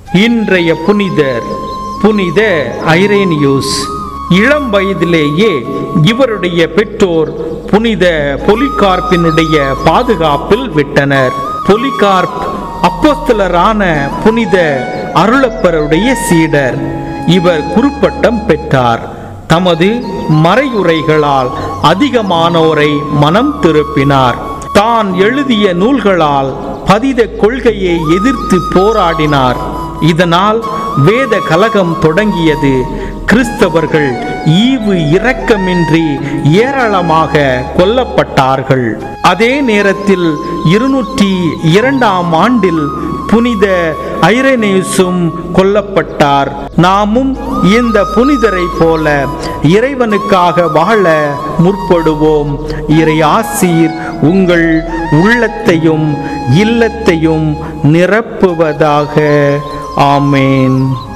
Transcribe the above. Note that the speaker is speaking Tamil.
இன்றைய புனிதர் புனித ஐரேனியூஸ் இளம் வயதிலேயே இவருடைய பெற்றோர் புனித பொலிகார்ப்பினுடைய பாதுகாப்பில் விட்டனர் பொலிகார்ப் அப்போஸ்தலரான புனித அருளப்பருடைய சீடர் இவர் குருப்பட்டம் பெற்றார் தமது மறையுரைகளால் அதிகமானோரை மனம் திருப்பினார் தான் எழுதிய நூல்களால் பதித கொள்கையை எதிர்த்து போராடினார் இதனால் வேத கலகம் தொடங்கியது கிறிஸ்தவர்கள் ஈவு இரக்கமின்றி ஏராளமாக கொல்லப்பட்டார்கள் அதே நேரத்தில் இருநூற்றி இரண்டாம் ஆண்டில் புனித ஐரனேசும் கொல்லப்பட்டார் நாமும் இந்த புனிதரை போல இறைவனுக்காக வாழ முற்படுவோம் இறை ஆசீர் உங்கள் உள்ளத்தையும் இல்லத்தையும் நிரப்புவதாக ஆமேன்